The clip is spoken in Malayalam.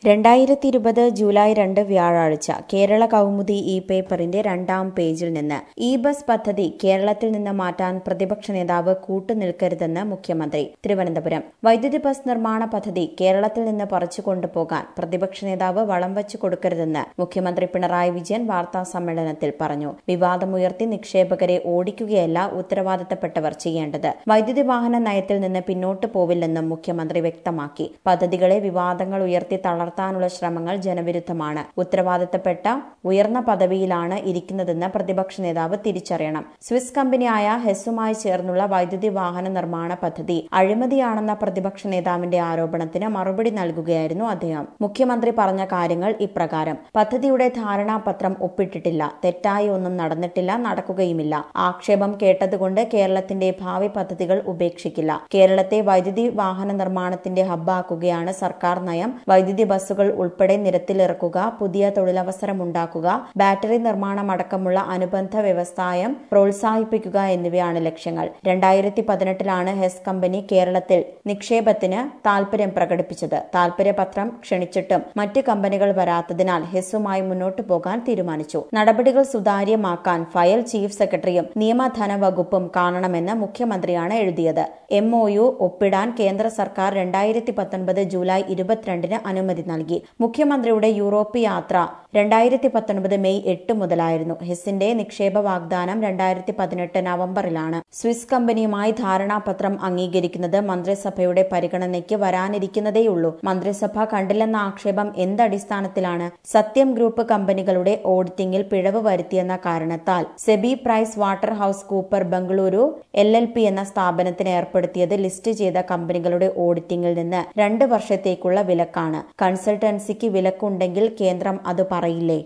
രണ്ടായിരത്തി ഇരുപത് ജൂലൈ രണ്ട് വ്യാഴാഴ്ച കേരള കൗമുദി ഇ പേപ്പറിന്റെ രണ്ടാം പേജിൽ നിന്ന് ഇ ബസ് പദ്ധതി കേരളത്തിൽ നിന്ന് മാറ്റാൻ പ്രതിപക്ഷ നേതാവ് കൂട്ടുനിൽക്കരുതെന്ന് മുഖ്യമന്ത്രി തിരുവനന്തപുരം വൈദ്യുതി ബസ് നിർമ്മാണ പദ്ധതി കേരളത്തിൽ നിന്ന് പറിച്ചു കൊണ്ടുപോകാൻ പ്രതിപക്ഷ നേതാവ് വളം വച്ചു കൊടുക്കരുതെന്ന് മുഖ്യമന്ത്രി പിണറായി വിജയൻ വാർത്താ സമ്മേളനത്തിൽ പറഞ്ഞു വിവാദമുയർത്തി നിക്ഷേപകരെ ഓടിക്കുകയല്ല ഉത്തരവാദിത്തപ്പെട്ടവർ ചെയ്യേണ്ടത് വൈദ്യുതി വാഹന നയത്തിൽ നിന്ന് പിന്നോട്ട് പോവില്ലെന്നും മുഖ്യമന്ത്രി വ്യക്തമാക്കി പദ്ധതികളെ വിവാദങ്ങൾ ഉയർത്തി തളർത്താനുള്ള ശ്രമങ്ങൾ ജനവിരുദ്ധമാണ് ഉത്തരവാദിത്തപ്പെട്ട ഉയർന്ന പദവിയിലാണ് ഇരിക്കുന്നതെന്ന് പ്രതിപക്ഷ നേതാവ് തിരിച്ചറിയണം സ്വിസ് കമ്പനിയായ ഹെസ്സുമായി ചേർന്നുള്ള വൈദ്യുതി വാഹന നിർമ്മാണ പദ്ധതി അഴിമതിയാണെന്ന പ്രതിപക്ഷ നേതാവിന്റെ ആരോപണത്തിന് മറുപടി നൽകുകയായിരുന്നു അദ്ദേഹം മുഖ്യമന്ത്രി പറഞ്ഞ കാര്യങ്ങൾ ഇപ്രകാരം പദ്ധതിയുടെ ധാരണാപത്രം ഒപ്പിട്ടിട്ടില്ല തെറ്റായി ഒന്നും നടന്നിട്ടില്ല നടക്കുകയുമില്ല ആക്ഷേപം കേട്ടതുകൊണ്ട് കേരളത്തിന്റെ ഭാവി പദ്ധതികൾ ഉപേക്ഷിക്കില്ല കേരളത്തെ വൈദ്യുതി വാഹന നിർമ്മാണത്തിന്റെ ഹബ്ബാക്കുകയാണ് സർക്കാർ നയം വൈദ്യുതി ബസ്സുകൾ ഉൾപ്പെടെ നിരത്തിലിറക്കുക പുതിയ തൊഴിലവസരമുണ്ടാക്കുക ബാറ്ററി നിർമ്മാണം അടക്കമുള്ള അനുബന്ധ വ്യവസായം പ്രോത്സാഹിപ്പിക്കുക എന്നിവയാണ് ലക്ഷ്യങ്ങൾ രണ്ടായിരത്തി പതിനെട്ടിലാണ് ഹെസ് കമ്പനി കേരളത്തിൽ നിക്ഷേപത്തിന് താൽപര്യം പ്രകടിപ്പിച്ചത് താൽപര്യപത്രം ക്ഷണിച്ചിട്ടും മറ്റ് കമ്പനികൾ വരാത്തതിനാൽ ഹെസ്സുമായി മുന്നോട്ടു പോകാൻ തീരുമാനിച്ചു നടപടികൾ സുതാര്യമാക്കാൻ ഫയൽ ചീഫ് സെക്രട്ടറിയും നിയമധന വകുപ്പും കാണണമെന്ന് മുഖ്യമന്ത്രിയാണ് എഴുതിയത് എം ഒ യു ഒപ്പിടാൻ കേന്ദ്ര സർക്കാർ രണ്ടായിരത്തി പത്തൊൻപത് ജൂലൈ ഇരുപത്തിരണ്ടിന് അനുമതി നൽകി മുഖ്യമന്ത്രിയുടെ യൂറോപ്പ് യാത്ര രണ്ടായിരത്തി പത്തൊൻപത് മെയ് എട്ട് മുതലായിരുന്നു ഹെസിന്റെ നിക്ഷേപ വാഗ്ദാനം രണ്ടായിരത്തി പതിനെട്ട് നവംബറിലാണ് സ്വിസ് കമ്പനിയുമായി ധാരണാപത്രം അംഗീകരിക്കുന്നത് മന്ത്രിസഭയുടെ പരിഗണനയ്ക്ക് വരാനിരിക്കുന്നതേയുള്ളൂ മന്ത്രിസഭ കണ്ടില്ലെന്ന ആക്ഷേപം എന്തടിസ്ഥാനത്തിലാണ് സത്യം ഗ്രൂപ്പ് കമ്പനികളുടെ ഓഡിറ്റിംഗിൽ പിഴവ് വരുത്തിയെന്ന കാരണത്താൽ SEBI Price Waterhouse Cooper Bengaluru L L P എന്ന സ്ഥാപനത്തിന് ഏർപ്പെടുത്തിയത് ലിസ്റ്റ് ചെയ്ത കമ്പനികളുടെ ഓഡിറ്റിംഗിൽ നിന്ന് രണ്ട് വർഷത്തേക്കുള്ള വിലക്കാണ് കൺസൾട്ടൻസിക്ക് വിലക്കുണ്ടെങ്കിൽ കേന്ദ്രം അത് പറയില്ലേ